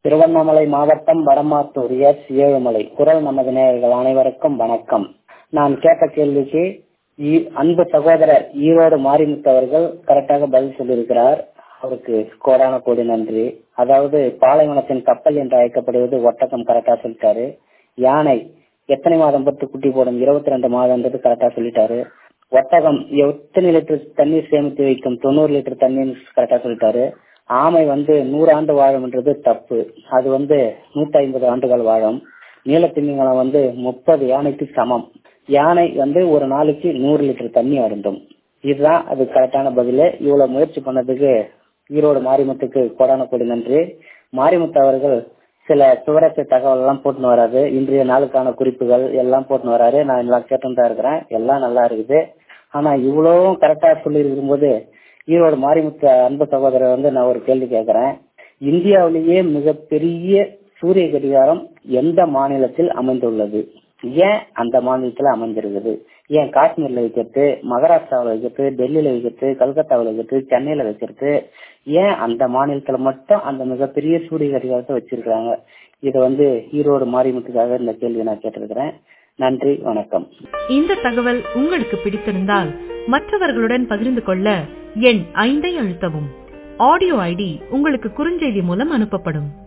திருவண்ணாமலை மாவட்டம் வடமாத்தூர் எஸ் ஏழுமலை குரல் நமது நேயர்கள் அனைவருக்கும் வணக்கம் நான் கேட்ட கேள்விக்கு ஈ- அன்பு சகோதரர் ஈரோடு மாரிமுத்து அவர்கள் கரெக்டாக பதில் சொல்லியிருக்கிறார் அவருக்கு கோடான கோடி நன்றி அதாவது பாலைவனத்தின் கப்பல் என்று அழைக்கப்படுவது ஒட்டகம் கரெக்டா சொல்லிட்டாரு யானை எத்தனை மாதம் பொறுத்து குட்டி போடும் இருபத்தி ரெண்டு மாதம்ன்றது கரெக்டா சொல்லிட்டாரு ஒட்டகம் எத்தனை லிட்டர் தண்ணீர் சேமித்து வைக்கும் தொண்ணூறு லிட்டர் தண்ணீர் கரெக்டா சொல்லிட்டாரு ஆமை வந்து நூறு ஆண்டு வாழும்ன்றது தப்பு அது வந்து நூத்தி ஐம்பது ஆண்டுகள் வாழும் நீலத்திமிங்கலம் வந்து முப்பது யானைக்கு சமம் யானை வந்து ஒரு நாளைக்கு நூறு லிட்டர் தண்ணி அருந்தும் இதுதான் அது கரெக்டான பதில் இவ்வளவு முயற்சி பண்ணதுக்கு ஈரோடு மாரிமுத்துக்கு கோடான கோடி நன்றி மாரிமுத்து அவர்கள் சில சுவரச தகவல் எல்லாம் போட்டுன்னு வராது இன்றைய நாளுக்கான குறிப்புகள் எல்லாம் போட்டுன்னு வராரு நான் எல்லாம் கேட்டுன்னு தான் இருக்கிறேன் எல்லாம் நல்லா இருக்குது ஆனா இவ்வளவும் கரெக்டா சொல்லி இருக்கும்போது ஈரோடு மாரிமுத்து அன்பு சகோதரர் வந்து நான் ஒரு கேள்வி கேட்கிறேன் இந்தியாவிலேயே மிகப்பெரிய சூரிய கடிகாரம் எந்த மாநிலத்தில் அமைந்துள்ளது ஏன் அந்த மாநிலத்தில் அமைந்திருக்குது ஏன் காஷ்மீர்ல வைக்கிறது மகாராஷ்டிராவில் வைக்கிறது டெல்லியில வைக்கிறது கல்கத்தாவில் வைக்கிறது சென்னையில வைக்கிறது ஏன் அந்த மாநிலத்துல மட்டும் அந்த மிகப்பெரிய சூரிய கடிகாரத்தை வச்சிருக்காங்க இதை வந்து ஈரோடு மாரிமுத்துக்காக இந்த கேள்வி நான் கேட்டிருக்கிறேன் நன்றி வணக்கம் இந்த தகவல் உங்களுக்கு பிடித்திருந்தால் மற்றவர்களுடன் பகிர்ந்து கொள்ள எண் ஐந்தை அழுத்தவும் ஆடியோ ஐடி உங்களுக்கு குறுஞ்செய்தி மூலம் அனுப்பப்படும்